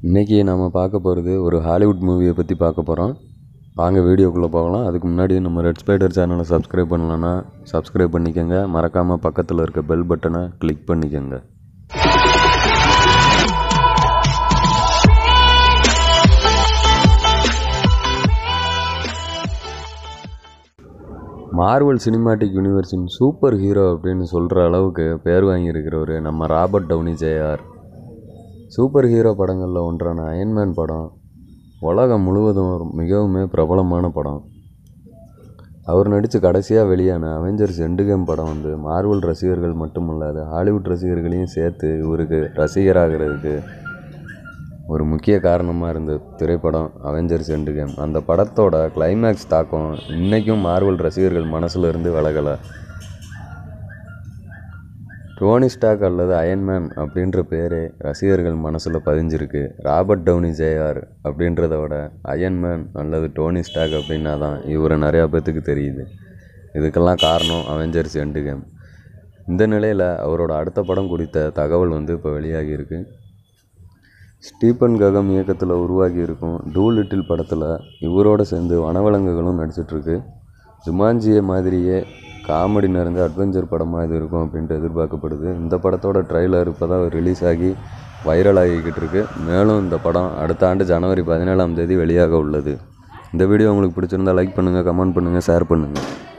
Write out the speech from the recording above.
இன்றைக்கி நம்ம பார்க்க போகிறது ஒரு ஹாலிவுட் மூவியை பற்றி பார்க்க போகிறோம் வாங்க வீடியோக்குள்ளே போகலாம் அதுக்கு முன்னாடி நம்ம ரெட் ஸ்பைடர் சேனலை சப்ஸ்கிரைப் பண்ணலன்னா சப்ஸ்கிரைப் பண்ணிக்கோங்க மறக்காமல் பக்கத்தில் இருக்க பெல் பட்டனை கிளிக் பண்ணிக்கோங்க மார்வல் சினிமாட்டிக் யூனிவர்ஸின் சூப்பர் ஹீரோ அப்படின்னு சொல்கிற அளவுக்கு பேர் வாங்கியிருக்கிறவர் நம்ம Robert Downey JR super hero படங்களில் ஒன்றான அயன்மேன் படம் உலகம் முழுவதும் ஒரு மிகவுமே பிரபலமான படம் அவர் நடித்து கடைசியாக வெளியான அவெஞ்சர்ஸ் எண்டுகேம் படம் வந்து மார்வல் ரசிகர்கள் மட்டுமல்லாது ஹாலிவுட் ரசிகர்களையும் சேர்த்து இவருக்கு ரசிகராகிறதுக்கு ஒரு முக்கிய காரணமாக இருந்த திரைப்படம் அவெஞ்சர்ஸ் எண்டுகேம் அந்த படத்தோட கிளைமேக்ஸ் தாக்கம் இன்றைக்கும் மார்வல் ரசிகர்கள் மனசுல இருந்து விலகலை டோனி ஸ்டாக் அல்லது அயன்மேன் அப்படின்ற பேரே ரசிகர்கள் மனசில் பதிஞ்சிருக்கு ராபர்ட் டவுனி ஜேஆர் அப்படின்றத விட அயன்மேன் அல்லது டோனி ஸ்டாக் அப்படின்னா தான் இவரை நிறையா பேர்த்துக்கு தெரியுது இதுக்கெல்லாம் காரணம் அவெஞ்சர்ஸ் எண்டு கேம் இந்த நிலையில் அவரோட அடுத்த படம் குறித்த தகவல் வந்து இப்போ வெளியாகியிருக்கு ஸ்டீபன் ககம் இயக்கத்தில் உருவாகி இருக்கும் டூ லிட்டில் படத்தில் இவரோட சேர்ந்து வனவிலங்குகளும் நடிச்சிட்ருக்கு ஜுமான்ஜியை மாதிரியே காமெடி நிறைந்த அட்வென்ச்சர் படமாக இது இருக்கும் அப்படின்ட்டு எதிர்பார்க்கப்படுது இந்த படத்தோட ட்ரைலர் இப்போ தான் ரிலீஸ் ஆகி வைரல் ஆகிக்கிட்டு இருக்கு மேலும் இந்த படம் அடுத்த ஆண்டு ஜனவரி பதினேழாம் தேதி வெளியாக உள்ளது இந்த வீடியோ உங்களுக்கு பிடிச்சிருந்தா லைக் பண்ணுங்கள் கமெண்ட் பண்ணுங்கள் ஷேர் பண்ணுங்கள்